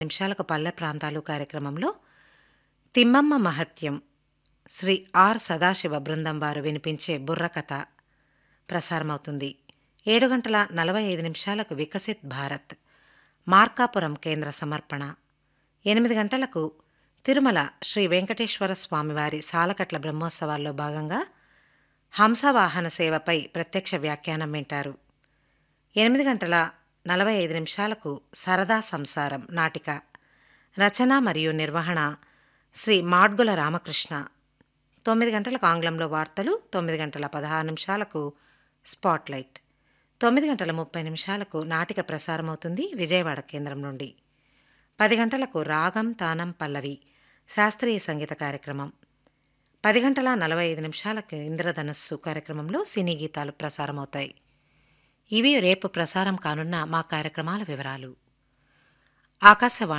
నిమిషాలకు పల్లె ప్రాంతాలు కార్యక్రమంలో తిమ్మమ్మ మహత్యం శ్రీ ఆర్ సదాశివ బృందం వారు వినిపించే బుర్రకథ ప్రసారమవుతుంది ఏడు గంటల నలభై ఐదు నిమిషాలకు వికసిత్ భారత్ మార్కాపురం కేంద్ర సమర్పణ ఎనిమిది గంటలకు తిరుమల శ్రీ వెంకటేశ్వర స్వామివారి సాలకట్ల బ్రహ్మోత్సవాల్లో భాగంగా హంసవాహన సేవపై ప్రత్యక్ష వ్యాఖ్యానం వింటారు ఎనిమిది గంటల నలభై ఐదు నిమిషాలకు సరదా సంసారం నాటిక రచన మరియు నిర్వహణ శ్రీ మాడ్గుల రామకృష్ణ తొమ్మిది గంటలకు ఆంగ్లంలో వార్తలు తొమ్మిది గంటల పదహారు నిమిషాలకు స్పాట్లైట్ తొమ్మిది గంటల ముప్పై నిమిషాలకు నాటిక ప్రసారమవుతుంది విజయవాడ కేంద్రం నుండి పది గంటలకు రాగం తానం పల్లవి శాస్త్రీయ సంగీత కార్యక్రమం పది గంటల నలభై ఐదు నిమిషాలకు ఇంద్రధనుస్సు కార్యక్రమంలో సినీ గీతాలు ప్రసారమవుతాయి ఇవి రేపు ప్రసారం కానున్న మా కార్యక్రమాల వివరాలు ఆకాశవాణి